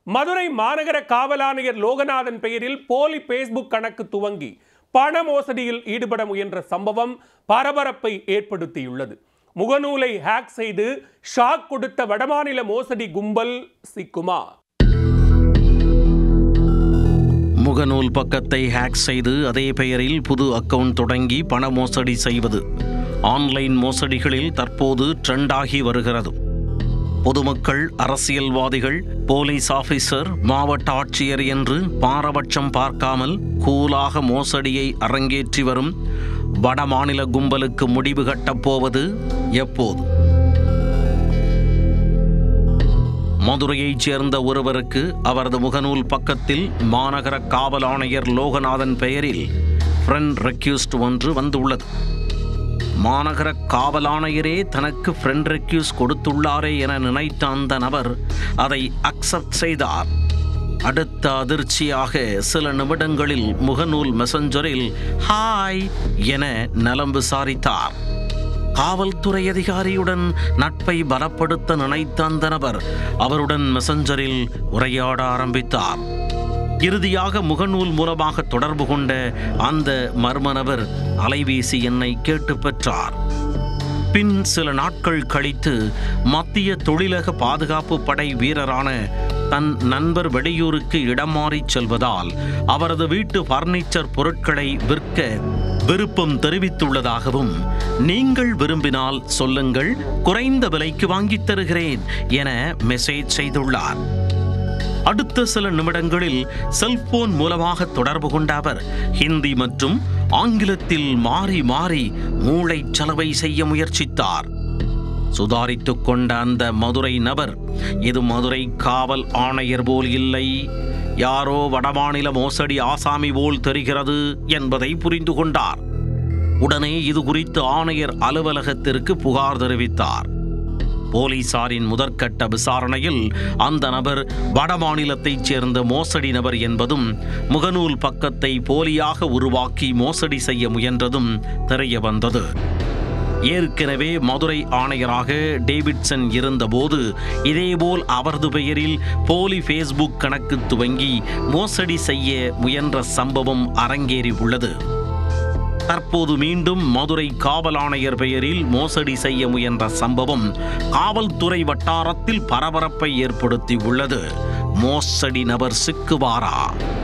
மதுரை மாநகர காவல் ஆணையர் லோகநாதன் பெயரில் போலி பேஸ்புக் கணக்கு துவங்கி பண மோசடியில் ஈடுபட முயன்ற சம்பவம் பரபரப்பை ஏற்படுத்தியுள்ளது முகநூலை ஹேக் செய்து ஷாக் கொடுத்த வடமாநில மோசடி கும்பல் சிக்குமா முகநூல் பக்கத்தை ஹேக் செய்து அதே பெயரில் புது அக்கவுண்ட் தொடங்கி பண மோசடி செய்வது ஆன்லைன் மோசடிகளில் தற்போது ட்ரெண்டாகி வருகிறது பொதுமக்கள் அரசியல்வாதிகள் போலீஸ் ஆபீசர் மாவட்ட ஆட்சியர் என்று பாரபட்சம் பார்க்காமல் கூலாக மோசடியை அரங்கேற்றி வரும் வடமாநில கும்பலுக்கு முடிவு கட்டப் போவது எப்போது மதுரையைச் சேர்ந்த ஒருவருக்கு அவரது முகநூல் பக்கத்தில் மாநகர காவல் ஆணையர் லோகநாதன் பெயரில் ஃப்ரெண்ட் ரெக்யூஸ்ட் ஒன்று வந்துள்ளது மாநகர காவல் ஆணையரே தனக்கு ஃப்ரெண்ட் ரெக்யூஸ் கொடுத்துள்ளாரே என நினைத்த அந்த நபர் அதை அக்செப்ட் செய்தார் அடுத்த அதிர்ச்சியாக சில நிமிடங்களில் முகநூல் மெசஞ்சரில் ஹாய் என நலம் விசாரித்தார் காவல்துறை அதிகாரியுடன் நட்பை பலப்படுத்த நினைத்த அந்த நபர் அவருடன் மெசஞ்சரில் உரையாட ஆரம்பித்தார் இறுதியாக முகநூல் மூலமாக தொடர்பு கொண்ட அந்த மர்ம நபர் அலைபேசி எண்ணை கேட்டு பெற்றார் பின் சில நாட்கள் கழித்து மத்திய தொழிலக பாதுகாப்பு படை வீரரான தன் நண்பர் வெளியூருக்கு இடம் மாறிச் செல்வதால் அவரது வீட்டு பர்னிச்சர் பொருட்களை விற்க விருப்பம் தெரிவித்துள்ளதாகவும் நீங்கள் விரும்பினால் சொல்லுங்கள் குறைந்த விலைக்கு வாங்கித் தருகிறேன் என மெசேஜ் செய்துள்ளார் அடுத்த சில நிமிடங்களில் செல்போன் மூலமாக தொடர்பு கொண்ட அவர் ஹிந்தி மற்றும் ஆங்கிலத்தில் மாறி மாறி மூளை செலவை செய்ய முயற்சித்தார் சுதாரித்துக் கொண்ட அந்த மதுரை நபர் இது மதுரை காவல் ஆணையர் போல் இல்லை யாரோ வடமாநில மோசடி ஆசாமி போல் தெரிகிறது என்பதை புரிந்து கொண்டார் உடனே இது குறித்து ஆணையர் அலுவலகத்திற்கு புகார் தெரிவித்தார் போலீசாரின் முதற்கட்ட விசாரணையில் அந்த நபர் வடமாநிலத்தைச் சேர்ந்த மோசடி நபர் என்பதும் முகநூல் பக்கத்தை போலியாக உருவாக்கி மோசடி செய்ய முயன்றதும் தெரிய வந்தது ஏற்கனவே மதுரை ஆணையராக டேவிட்சன் இருந்தபோது இதேபோல் அவரது பெயரில் போலி ஃபேஸ்புக் கணக்கு துவங்கி மோசடி செய்ய முயன்ற சம்பவம் அரங்கேறி உள்ளது தற்போது மீண்டும் மதுரை காவல் ஆணையர் பெயரில் மோசடி செய்ய முயன்ற சம்பவம் காவல்துறை வட்டாரத்தில் பரபரப்பை ஏற்படுத்தி உள்ளது மோசடி நபர் சிக்குவாரா